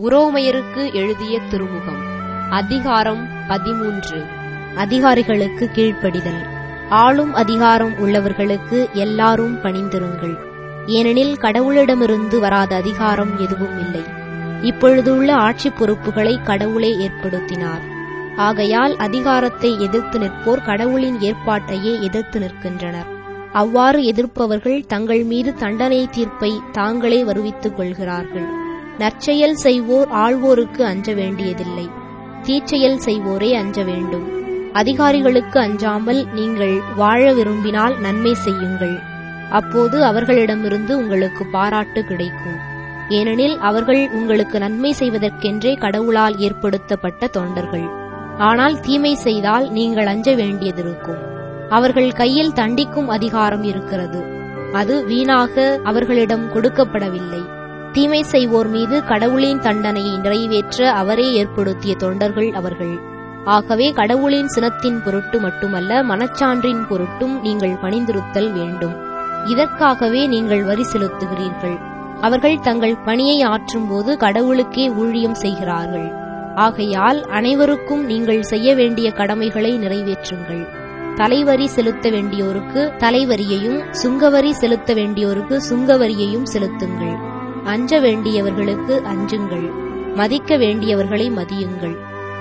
உரோமையருக்கு எழுதிய திருமுகம் அதிகாரம் பதிமூன்று அதிகாரிகளுக்கு கீழ்ப்படிதல் ஆளும் அதிகாரம் உள்ளவர்களுக்கு எல்லாரும் பணிந்திருங்கள் ஏனெனில் கடவுளிடமிருந்து வராத அதிகாரம் எதுவும் இல்லை இப்பொழுதுள்ள ஆட்சி பொறுப்புகளை கடவுளே ஏற்படுத்தினார் ஆகையால் அதிகாரத்தை எதிர்த்து நிற்போர் கடவுளின் ஏற்பாட்டையே எதிர்த்து நிற்கின்றனர் அவ்வாறு எதிர்ப்பவர்கள் தங்கள் மீது தண்டனை தீர்ப்பை தாங்களே வருவித்துக் கொள்கிறார்கள் நற்செயல் செய்வோர் ஆள்வோருக்கு அஞ்ச வேண்டியதில்லை தீச்செயல் செய்வோரே அஞ்ச வேண்டும் அதிகாரிகளுக்கு அஞ்சாமல் நீங்கள் வாழ விரும்பினால் நன்மை செய்யுங்கள் அப்போது அவர்களிடமிருந்து உங்களுக்கு பாராட்டு கிடைக்கும் ஏனெனில் அவர்கள் உங்களுக்கு நன்மை செய்வதற்கென்றே கடவுளால் ஏற்படுத்தப்பட்ட தொண்டர்கள் ஆனால் தீமை செய்தால் நீங்கள் அஞ்ச வேண்டியதிருக்கும் அவர்கள் கையில் தண்டிக்கும் அதிகாரம் இருக்கிறது அது வீணாக அவர்களிடம் கொடுக்கப்படவில்லை தீமை செய்வோர் மீது கடவுளின் தண்டனையை நிறைவேற்ற அவரே ஏற்படுத்திய தொண்டர்கள் அவர்கள் ஆகவே கடவுளின் சினத்தின் பொருட்டு மட்டுமல்ல மனச்சான்றின் பொருட்டும் நீங்கள் பணிந்திருத்தல் வேண்டும் இதற்காகவே நீங்கள் வரி செலுத்துகிறீர்கள் அவர்கள் தங்கள் பணியை ஆற்றும்போது கடவுளுக்கே ஊழியம் செய்கிறார்கள் ஆகையால் அனைவருக்கும் நீங்கள் செய்ய வேண்டிய கடமைகளை நிறைவேற்றுங்கள் தலைவரி செலுத்த வேண்டியோருக்கு தலைவரியையும் சுங்கவரி செலுத்த வேண்டியோருக்கு சுங்கவரியையும் செலுத்துங்கள் அஞ்ச வேண்டியவர்களுக்கு அஞ்சுங்கள் மதிக்க வேண்டியவர்களை மதியுங்கள்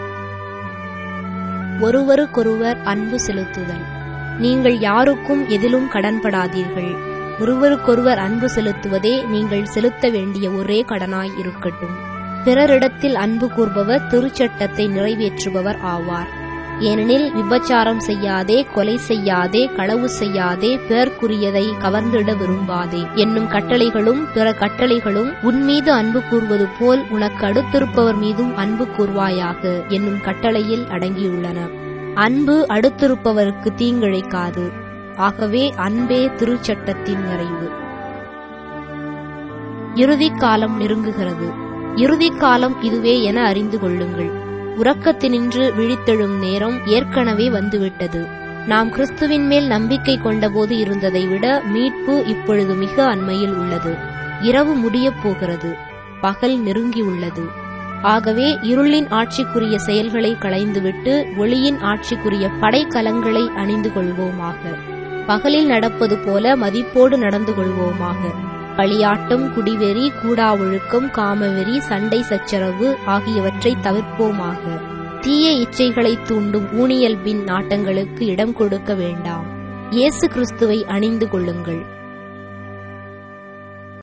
ஒருவருக்கொருவர் அன்பு செலுத்துதல் நீங்கள் யாருக்கும் எதிலும் கடன்படாதீர்கள் ஒருவருக்கொருவர் அன்பு செலுத்துவதே நீங்கள் செலுத்த வேண்டிய ஒரே கடனாய் இருக்கட்டும் பிறரிடத்தில் அன்பு கூர்பவர் திருச்சட்டத்தை நிறைவேற்றுபவர் ஆவார் ஏனெனில் விபச்சாரம் செய்யாதே கொலை செய்யாதே களவு செய்யாதே பிறர்க்குரியதை கவர்ந்திட விரும்பாதே என்னும் கட்டளைகளும் பிற கட்டளைகளும் உன்மீது அன்பு கூர்வது போல் உனக்கு அடுத்திருப்பவர் மீதும் அன்பு கூர்வாயாக என்னும் கட்டளையில் அடங்கியுள்ளன அன்பு அடுத்திருப்பவருக்கு தீங்கிழைக்காது ஆகவே அன்பே திருச்சட்டத்தின் நிறைவு இறுதிக் காலம் நெருங்குகிறது இறுதிக் காலம் இதுவே என அறிந்து கொள்ளுங்கள் உறக்கத்தினின்று விழித்தெழும் நேரம் ஏற்கனவே வந்துவிட்டது நாம் கிறிஸ்துவின் மேல் நம்பிக்கை கொண்டபோது இருந்ததை விட மீட்பு இப்பொழுது மிக அண்மையில் உள்ளது இரவு முடியப் போகிறது பகல் நெருங்கியுள்ளது ஆகவே இருளின் ஆட்சிக்குரிய செயல்களை களைந்துவிட்டு ஒளியின் ஆட்சிக்குரிய படைக்கலங்களை அணிந்து கொள்வோமாக பகலில் நடப்பது போல மதிப்போடு நடந்து கொள்வோமாக களியாட்டம் குடிவெறி கூடா ஒழுக்கம் காமவெறி சண்டை சச்சரவு ஆகியவற்றை தவிர்ப்போமாக தீய இச்சைகளை தூண்டும் ஊனியல்பின் நாட்டங்களுக்கு இடம் கொடுக்க வேண்டாம் இயேசு கிறிஸ்துவை அணிந்து கொள்ளுங்கள்